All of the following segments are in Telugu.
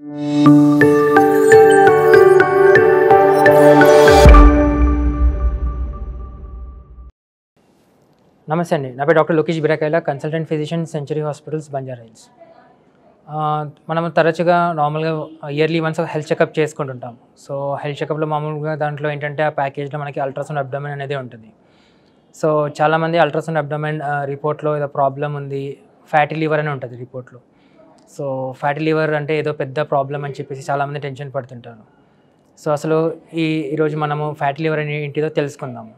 నమస్తే అండి నా పేరు doctor Lokesh Birakayala consultant physician Century hospitals Banjara Hills ఆ, మనం తరచుగా నార్మల్గా ఇయర్లీ వన్స్ హెల్త్ చెకప్ చేసుకుంటుంటాం సో హెల్త్ చెకప్లో మామూలుగా దాంట్లో ఏంటంటే ఆ ప్యాకేజ్లో మనకి అల్ట్రాసౌండ్ అబ్డమెన్ అనేది ఉంటుంది సో చాలామంది అల్ట్రాసౌండ్ అబ్డమెన్ రిపోర్ట్లో ఏదో ప్రాబ్లం ఉంది ఫ్యాటీ లివర్ అని ఉంటుంది రిపోర్ట్లో సో ఫ్యాటీ లివర్ అంటే ఏదో పెద్ద ప్రాబ్లం అని చెప్పేసి చాలామంది టెన్షన్ పడుతుంటారు సో అసలు ఈ ఈరోజు మనము ఫ్యాటీ లివర్ అని ఏంటిదో తెలుసుకుందాము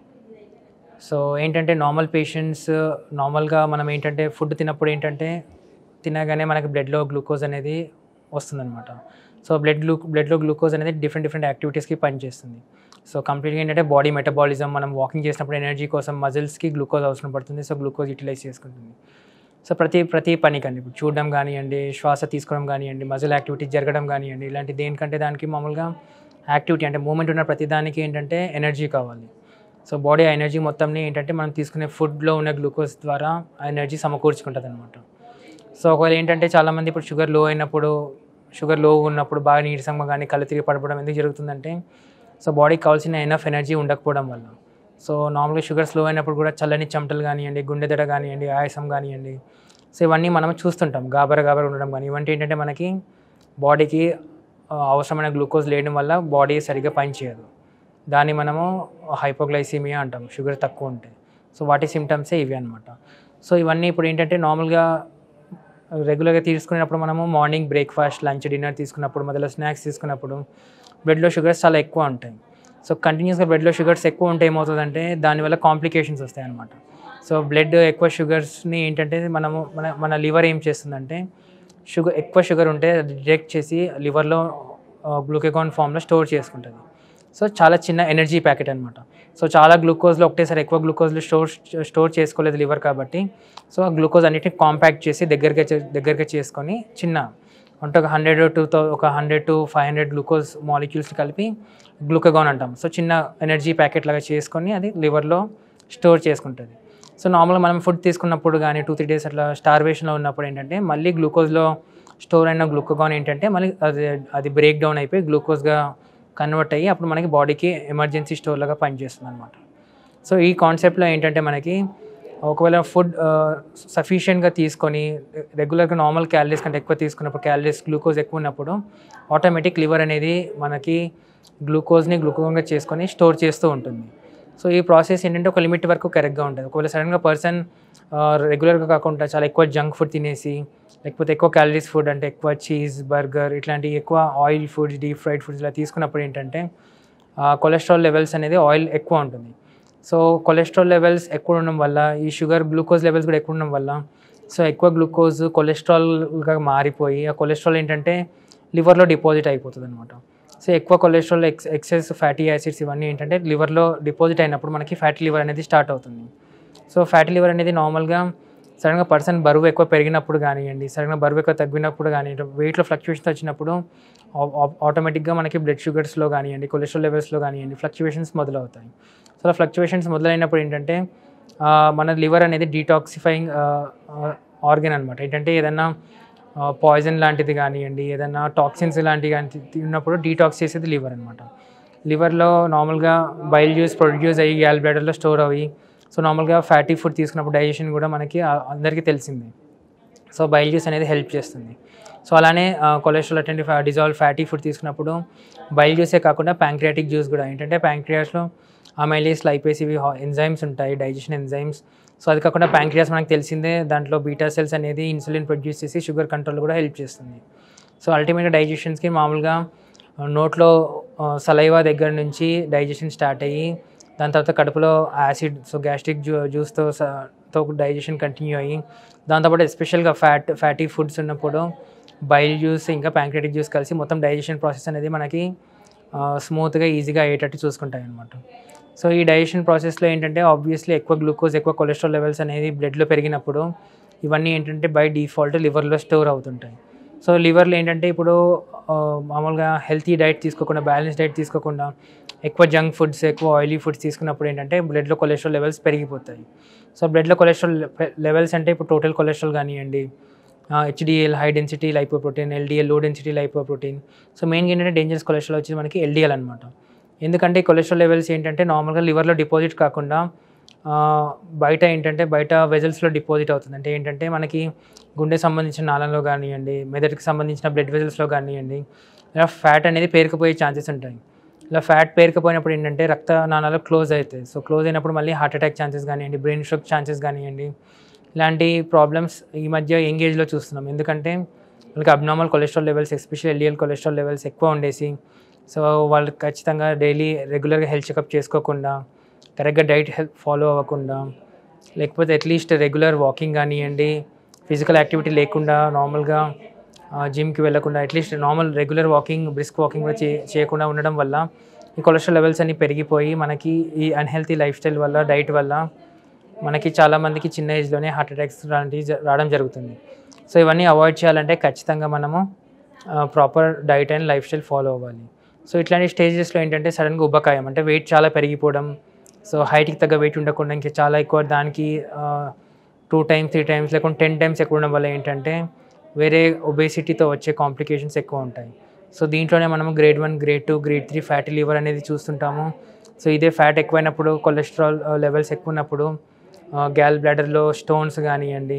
సో ఏంటంటే నార్మల్ పేషెంట్స్ నార్మల్గా మనం ఏంటంటే ఫుడ్ తిన్నప్పుడు ఏంటంటే తినగానే మనకి బ్లడ్లో గ్లూకోజ్ అనేది వస్తుందన్నమాట సో బ్లడ్ గ్లూ బ్లడ్లో గ్లూకోజ్ అనేది డిఫరెంట్ డిఫరెంట్ యాక్టివిటీస్కి పనిచేస్తుంది సో కంప్లీట్గా ఏంటంటే బాడీ మెటబాలిజం మనం వాకింగ్ చేసినప్పుడు ఎనర్జీ కోసం మజిల్స్కి గ్లూకోజ్ అవసరం పడుతుంది సో గ్లూకోజ్ యూటిలైజ్ చేసుకుంటుంది సో ప్రతి ప్రతి పనికి అండి ఇప్పుడు చూడడం కానివ్వండి శ్వాస తీసుకోవడం కానివ్వండి మజిల్ యాక్టివిటీ జరగడం కానివ్వండి ఇలాంటి దేనికంటే దానికి మామూలుగా యాక్టివిటీ అంటే మూమెంట్ ఉన్న ప్రతి దానికి ఏంటంటే ఎనర్జీ కావాలి సో బాడీ ఆ ఎనర్జీ మొత్తంని ఏంటంటే మనం తీసుకునే ఫుడ్లో ఉన్న గ్లూకోజ్ ద్వారా ఆ ఎనర్జీ సమకూర్చుకుంటుంది అనమాట సో ఒకవేళ ఏంటంటే చాలామంది ఇప్పుడు షుగర్ లో అయినప్పుడు షుగర్ లో ఉన్నప్పుడు బాగా నీరసంగా కానీ కళ్ళు తిరిగి పడిపోవడం ఎందుకు జరుగుతుందంటే సో బాడీకి కావాల్సిన ఎనఫ్ ఎనర్జీ ఉండకపోవడం వల్ల సో నార్మల్గా షుగర్ స్లో అయినప్పుడు కూడా చల్లని చెమటలు కానివ్వండి గుండె దడ కానివ్వండి ఆయాసం కానివ్వండి సో ఇవన్నీ మనం చూస్తుంటాం గాబర గాబర ఉండడం కానీ ఇవంటి ఏంటంటే మనకి బాడీకి ఆ, అవసరమైన గ్లూకోజ్ లేయడం వల్ల బాడీ సరిగ్గా పనిచేయదు దాన్ని మనము హైపోగ్లైసీమియా అంటాం షుగర్ తక్కువ ఉంటే సో వాటి సిమ్టమ్సే ఇవి అనమాట సో ఇవన్నీ ఇప్పుడు ఏంటంటే నార్మల్గా రెగ్యులర్గా తీసుకునేటప్పుడు మనము మార్నింగ్ బ్రేక్ఫాస్ట్ లంచ్ డిన్నర్ తీసుకున్నప్పుడు మొదలు స్నాక్స్ తీసుకున్నప్పుడు బ్లడ్లో షుగర్స్ చాలా ఎక్కువ ఉంటాయి సో కంటిన్యూస్గా బ్లడ్లో షుగర్స్ ఎక్కువ ఉంటే ఏమవుతుందంటే దానివల్ల కాంప్లికేషన్స్ వస్తాయి అనమాట సో బ్లడ్ ఎక్కువ షుగర్స్ని ఏంటంటే మనము మన మన లివర్ ఏం చేస్తుందంటే షుగర్ ఎక్కువ షుగర్ ఉంటే డిటెక్ట్ చేసి లివర్లో గ్లూకెగాన్ ఫామ్లో స్టోర్ చేసుకుంటుంది సో చాలా చిన్న ఎనర్జీ ప్యాకెట్ అనమాట సో చాలా గ్లూకోజ్లో ఒకటేసారి ఎక్కువ గ్లూకోజ్లో స్టోర్ స్టోర్ చేసుకోలేదు లివర్ కాబట్టి సో ఆ గ్లూకోజ్ అన్నిటిని కాంపాక్ట్ చేసి దగ్గరగా చే- దగ్గరగా చేసుకొని చిన్న అంటే ఒక హండ్రెడ్ టూ థౌ ఒక hundred to five hundred glucose molecules కలిపి గ్లూకగాన్ అంటాం సో చిన్న ఎనర్జీ ప్యాకెట్ లాగా చేసుకొని అది లివర్లో స్టోర్ చేసుకుంటుంది సో నార్మల్గా మనం ఫుడ్ తీసుకున్నప్పుడు కానీ టూ త్రీ డేస్ అట్లా స్టార్వేషన్లో ఉన్నప్పుడు ఏంటంటే మళ్ళీ గ్లూకోజ్లో స్టోర్ అయిన గ్లూకోగాన్ ఏంటంటే మళ్ళీ అది అది బ్రేక్ డౌన్ అయిపోయి గ్లూకోజ్గా కన్వర్ట్ అయ్యి అప్పుడు మనకి బాడీకి ఎమర్జెన్సీ స్టోర్ లాగా పనిచేస్తుంది అనమాట సో ఈ కాన్సెప్ట్లో ఏంటంటే మనకి ఒకవేళ ఫుడ్ సఫిషియెంట్గా తీసుకొని రెగ్యులర్గా నార్మల్ క్యాలరీస్ కంటే ఎక్కువ తీసుకున్నప్పుడు క్యాలరీస్ గ్లూకోజ్ ఎక్కువ ఉన్నప్పుడు ఆటోమేటిక్ లివర్ అనేది మనకి గ్లూకోజ్ని గ్లూకోజ్గా చేసుకొని స్టోర్ చేస్తూ ఉంటుంది సో ఈ ప్రాసెస్ ఏంటంటే ఒక లిమిట్ వరకు కరెక్ట్గా ఉంటుంది ఒకవేళ సడన్గా పర్సన్ రెగ్యులర్గా కాకుండా చాలా ఎక్కువ జంక్ ఫుడ్ తినేసి లేకపోతే ఎక్కువ క్యాలరీస్ ఫుడ్ అంటే ఎక్కువ చీజ్ బర్గర్ ఇట్లాంటి ఎక్కువ oil foods deep fried foods ఇలా తీసుకున్నప్పుడు ఏంటంటే కొలెస్ట్రాల్ లెవెల్స్ అనేది ఆయిల్ ఎక్కువ ఉంటుంది సో కొలెస్ట్రాల్ లెవెల్స్ ఎక్కువ ఉండడం వల్ల ఈ షుగర్ గ్లూకోజ్ లెవెల్స్ కూడా ఎక్కువ ఉండడం వల్ల సో ఎక్కువ గ్లూకోజ్ కొలెస్ట్రాల్గా మారిపోయి ఆ కొలెస్ట్రాల్ ఏంటంటే లివర్లో డిపాజిట్ అయిపోతుంది అనమాట సో ఎక్కువ cholesterol ex excess fatty acids ఇవన్నీ ఏంటంటే లివర్లో డిపాజిట్ అయినప్పుడు మనకి ఫ్యాటీ లివర్ అనేది స్టార్ట్ అవుతుంది సో ఫ్యాటీ లివర్ అనేది నార్మల్గా సడన్గా పర్సన్ బరువు ఎక్కువ పెరిగినప్పుడు కానివ్వండి సడన్గా బరువు ఎక్కువ తగ్గినప్పుడు కానీ వెయిట్లో ఫ్లక్చువేషన్స్ వచ్చినప్పుడు ఆటోమేటిక్గా మనకి బ్లడ్ షుగర్స్లో కానివ్వండి కొలెస్ట్రాల్ లెవెల్స్లో కానివ్వండి ఫ్లక్చువేషన్స్ మొదలవుతాయి సో అలా ఫ్లక్చువేషన్స్ మొదలైనప్పుడు ఏంటంటే ఆ, మన లివర్ అనేది డీటాక్సిఫైయింగ్ ఆర్గన్ అనమాట ఏంటంటే ఏదన్నా పాయిజన్ లాంటిది కానివ్వండి ఏదన్నా టాక్సిన్స్ లాంటివి కానీ తిన్నప్పుడు డీటాక్స్ చేసేది లివర్ అనమాట లివర్లో నార్మల్గా బైల్ జ్యూస్ ప్రొడ్యూస్ అయ్యి గ్యాల్ బ్లాడర్లో స్టోర్ అయ్యి సో నార్మల్గా ఫ్యాటీ ఫుడ్ తీసుకున్నప్పుడు డైజెషన్ కూడా మనకి ఆ- అందరికీ తెలిసిందే సో బైల్ జ్యూస్ అనేది హెల్ప్ చేస్తుంది సో అలానే కొలెస్ట్రాల్ అటువంటి డిజాల్వ్ ఫ్యాటీ ఫుడ్ తీసుకున్నప్పుడు బైల్ జ్యూసే కాకుండా ప్యాంక్రియాటిక్ జ్యూస్ కూడా ఏంటంటే ప్యాంక్రియాస్లో అమైలేస్ లైపేస్ ఇవి ఎంజైమ్స్ ఉంటాయి డైజెషన్ ఎంజైమ్స్ సో అది కాకుండా ప్యాంక్రియాస్ మనకు తెలిసిందే దాంట్లో బీటా సెల్స్ అనేది ఇన్సులిన్ ప్రొడ్యూస్ చేసి షుగర్ కంట్రోల్ కూడా హెల్ప్ చేస్తుంది సో అల్టిమేట్గా డైజెషన్స్కి మామూలుగా ఆ, నోట్లో సలైవా దగ్గర నుంచి డైజెషన్ స్టార్ట్ అయ్యి దాని తర్వాత కడుపులో యాసిడ్ సో గ్యాస్ట్రిక్ జ్యూ జ్యూస్తో తో డైజెషన్ కంటిన్యూ అయ్యి దాంతోపాటు ఎస్పెషల్గా ఫ్యాట్ ఫ్యాటీ ఫుడ్స్ ఉన్నప్పుడు బైల్ జ్యూస్ ఇంకా ప్యాంక్రెటిక్ జ్యూస్ కలిసి మొత్తం డైజెషన్ ప్రాసెస్ అనేది మనకి స్మూత్గా ఈజీగా అయ్యేటట్టు చూసుకుంటాయి అనమాట సో ఈ డైజెషన్ ప్రాసెస్లో ఏంటంటే ఆబ్వియస్లీ ఎక్కువ గ్లూకోజ్ ఎక్కువ కొలెస్ట్రాల్ లెవెల్స్ అనేది బ్లడ్లో పెరిగినప్పుడు ఇవన్నీ ఏంటంటే బై డిఫాల్ట్ లివర్లో స్టోర్ అవుతుంటాయి సో లివర్లో ఏంటంటే ఇప్పుడు ఆ, మామూలుగా హెల్తీ డైట్ తీసుకోకుండా బ్యాలెన్స్ డైట్ తీసుకోకుండా ఎక్కువ జంక్ ఫుడ్స్ ఎక్కువ ఆయిలీ ఫుడ్స్ తీసుకున్నప్పుడు ఏంటంటే బ్లడ్లో కొలెస్ట్రాల్ లెవెల్స్ పెరిగిపోతాయి సో బ్లడ్లో కొలెస్ట్రాల్ లెవెల్స్ అంటే ఇప్పుడు టోటల్ కొలెస్ట్రాల్ కానివ్వండి HDL high density lipoprotein LDL low density lipoprotein so మెయిన్గా ఏంటంటే డేంజరస్ కొలెస్ట్రాల్ వచ్చి మనకి ఎల్డిఎల్ అనమాట ఎందుకంటే ఈ కొలెస్ట్రాల్ లెవెల్స్ ఏంటంటే నార్మల్గా లివర్లో డిపాజిట్ కాకుండా ఆ, బయట ఏంటంటే బయట వెజల్స్లో డిపాజిట్ అవుతుంది అంటే ఏంటంటే మనకి గుండె సంబంధించిన నాళంలో కానివ్వండి మెదడుకి సంబంధించిన బ్లడ్ వెజల్స్లో కానివ్వండి ఇలా ఫ్యాట్ అనేది పేరుకుపోయే ఛాన్సెస్ ఉంటాయి ఇలా ఫ్యాట్ పేరుకుపోయినప్పుడు ఏంటంటే రక్త నాళాలు క్లోజ్ అవుతాయి సో క్లోజ్ అయినప్పుడు మళ్ళీ హార్ట్ అటాక్ ఛాన్సెస్ కానివ్వండి బ్రెయిన్ స్ట్రోక్ ఛాన్సెస్ కానివ్వండి ఇలాంటి ప్రాబ్లమ్స్ ఈ మధ్య యంగ్ ఏజ్లో చూస్తున్నాం ఎందుకంటే వాళ్ళకి abnormal cholesterol levels especially LDL cholesterol levels ఎక్కువ ఉండేసి సో వాళ్ళు ఖచ్చితంగా డైలీ రెగ్యులర్గా హెల్త్ చెకప్ చేసుకోకుండా కరెక్ట్గా డైట్ హెల్త్ ఫాలో అవ్వకుండా లేకపోతే అట్లీస్ట్ రెగ్యులర్ వాకింగ్ కానివ్వండి ఫిజికల్ యాక్టివిటీ లేకుండా నార్మల్గా జిమ్కి వెళ్ళకుండా at least normal regular walking brisk walking కూడా చే చేయకుండా ఉండడం వల్ల ఈ కొలెస్ట్రాల్ లెవెల్స్ అన్ని పెరిగిపోయి మనకి ఈ అన్హెల్తీ లైఫ్ స్టైల్ వల్ల డైట్ వల్ల మనకి చాలామందికి చిన్న ఏజ్లోనే హార్ట్ అటాక్స్ లాంటివి జ- రావడం జరుగుతుంది సో ఇవన్నీ అవాయిడ్ చేయాలంటే ఖచ్చితంగా మనము proper diet and lifestyle follow అవ్వాలి సో ఇట్లాంటి స్టేజెస్లో ఏంటంటే సడన్గా ఉబ్బకాయం అంటే వెయిట్ చాలా పెరిగిపోవడం సో హైట్కి తగ్గ వెయిట్ ఉండకుండా ఇంకా చాలా ఎక్కువ దానికి టూ టైమ్స్ త్రీ టైమ్స్ లేకుంటే టెన్ టైమ్స్ ఎక్కువ ఉండడం వల్ల ఏంటంటే వేరే ఒబేసిటీతో వచ్చే కాంప్లికేషన్స్ ఎక్కువ ఉంటాయి సో దీంట్లోనే మనము grade one grade two grade three fatty liver అనేది చూస్తుంటాము సో ఇదే ఫ్యాట్ ఎక్కువైనప్పుడు కొలెస్ట్రాల్ లెవెల్స్ ఎక్కువ ఉన్నప్పుడు గ్యాల్ బ్లాడర్లో స్టోన్స్ కానివ్వండి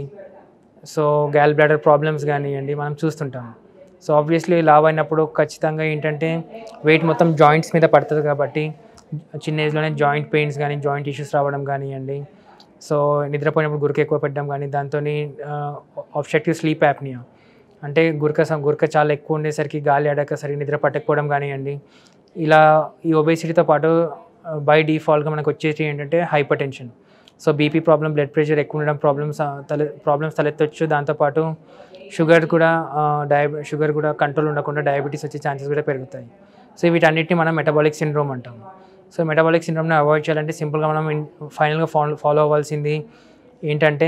సో గ్యాల్ బ్లాడర్ ప్రాబ్లమ్స్ కానివ్వండి మనం చూస్తుంటాం సో ఆబ్వియస్లీ లావ్ అయినప్పుడు ఖచ్చితంగా ఏంటంటే వెయిట్ మొత్తం జాయింట్స్ మీద పడుతుంది కాబట్టి చిన్న ఏజ్లోనే జాయింట్ పెయిన్స్ కానీ జాయింట్ ఇష్యూస్ రావడం కానివ్వండి సో నిద్రపోయినప్పుడు గురక ఎక్కువ పెట్టడం కానీ దాంతో ఆబ్స్ట్రక్టివ్ స్లీప్ యాప్నియా అంటే గురక సం- గురక చాలా ఎక్కువ ఉండేసరికి గాలి ఆడక సరిగ్గా నిద్ర పట్టకపోవడం కానివ్వండి ఇలా ఈ ఒబేసిటీతో పాటు బై డిఫాల్ట్గా మనకు వచ్చేసి ఏంటంటే hypertension so BP problem blood pressure ఎక్కువ ఉండడం ప్రాబ్లమ్స్ తలె ప్రాబ్లమ్స్ తలెత్తొచ్చు దాంతోపాటు షుగర్ కూడా డయాబె షుగర్ కూడా కంట్రోల్ ఉండకుండా డయాబెటీస్ వచ్చే ఛాన్సెస్ కూడా పెరుగుతాయి సో వీటన్నిటిని మనం మెటబాలిక్ సిండ్రోమ్ అంటాం సో మెటబాలిక్ సిండ్రోమ్ని అవాయిడ్ చేయాలంటే సింపుల్గా మనం ఫైనల్గా ఫాలో ఫాలో అవ్వాల్సింది ఏంటంటే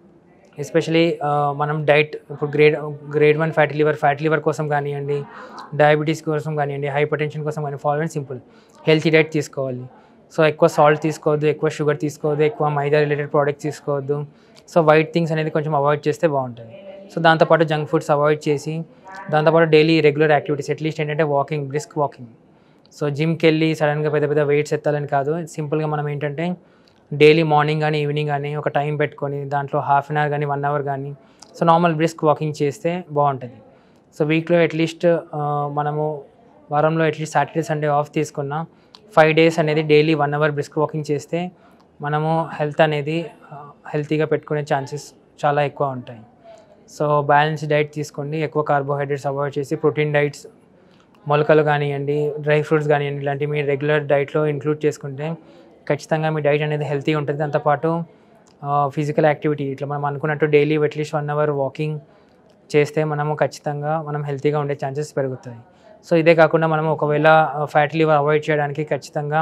ఎస్పెషలీ మనం డైట్ ఇప్పుడు grade grade one fatty liver fatty liver కోసం కానివ్వండి డయాబెటీస్ కోసం కానివ్వండి హైపర్ టెన్షన్ కోసం కానీ follow and simple healthy diet తీసుకోవాలి సో ఎక్కువ సాల్ట్ తీసుకోవద్దు ఎక్కువ షుగర్ తీసుకోవద్దు ఎక్కువ మైదా రిలేటెడ్ ప్రోడక్ట్స్ తీసుకోవద్దు సో వైట్ థింగ్స్ అనేది కొంచెం అవాయిడ్ చేస్తే బాగుంటుంది సో దాంతోపాటు జంక్ ఫుడ్స్ అవాయిడ్ చేసి దాంతోపాటు డైలీ రెగ్యులర్ యాక్టివిటీస్ అట్లీస్ట్ ఏంటంటే వాకింగ్ బ్రిస్క్ వాకింగ్ సో జిమ్కి వెళ్ళి సడన్గా పెద్ద పెద్ద వెయిట్స్ ఎత్తాలని కాదు సింపుల్గా మనం ఏంటంటే డైలీ మార్నింగ్ కానీ ఈవినింగ్ కానీ ఒక టైం పెట్టుకొని దాంట్లో హాఫ్ అన్ అవర్ కానీ వన్ అవర్ కానీ సో నార్మల్ బ్రిస్క్ వాకింగ్ చేస్తే బాగుంటుంది సో వీక్లో అట్లీస్ట్ మనము వారంలో అట్లీస్ట్ సాటర్డే సండే ఆఫ్ తీసుకున్న ఫైవ్ డేస్ అనేది daily one hour brisk walking చేస్తే మనము హెల్త్ అనేది హెల్తీగా పెట్టుకునే ఛాన్సెస్ చాలా ఎక్కువ ఉంటాయి సో బ్యాలెన్స్ డైట్ తీసుకోండి ఎక్కువ కార్బోహైడ్రేట్స్ అవాయిడ్ చేసి ప్రోటీన్ డైట్స్ మొలకలు కానివ్వండి డ్రై ఫ్రూట్స్ కానివ్వండి ఇలాంటివి మీ రెగ్యులర్ డైట్లో ఇంక్లూడ్ చేసుకుంటే ఖచ్చితంగా మీ డైట్ అనేది హెల్తీ ఉంటుంది దాంతోపాటు ఫిజికల్ యాక్టివిటీ ఇట్లా మనం అనుకున్నట్టు daily at least one hour walking చేస్తే మనము ఖచ్చితంగా మనం హెల్తీగా ఉండే ఛాన్సెస్ పెరుగుతాయి సో ఇదే కాకుండా మనం ఒకవేళ ఫ్యాటీ లివర్ అవాయిడ్ చేయడానికి ఖచ్చితంగా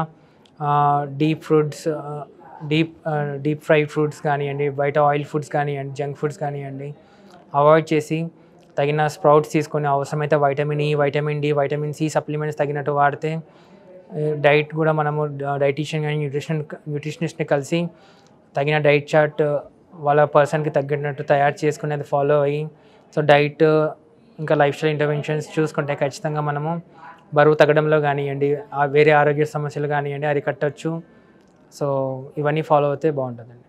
deep foods deep deep fried foods కానివ్వండి బయట ఆయిల్ ఫుడ్స్ కానివ్వండి జంక్ ఫుడ్స్ కానివ్వండి అవాయిడ్ చేసి తగిన స్ప్రౌట్స్ తీసుకొని అవసరమైతే vitamin E vitamin D vitamin C supplements తగినట్టు వాడితే డైట్ కూడా మనము డైటీషియన్ కానీ న్యూట్రిషన్ న్యూట్రిషనిస్ట్ని కలిసి తగిన డైట్ చార్ట్ వాళ్ళ పర్సన్కి తగ్గినట్టు తయారు చేసుకునేది ఫాలో అయ్యి సో డైట్ ఇంకా లైఫ్ స్టైల్ ఇంటర్వెన్షన్స్ చూసుకుంటే ఖచ్చితంగా మనము బరువు తగ్గడంలో కానివ్వండి ఆ వేరే ఆరోగ్య సమస్యలు కానివ్వండి అరికట్టచ్చు సో ఇవన్నీ ఫాలో అయితే బాగుంటుందండి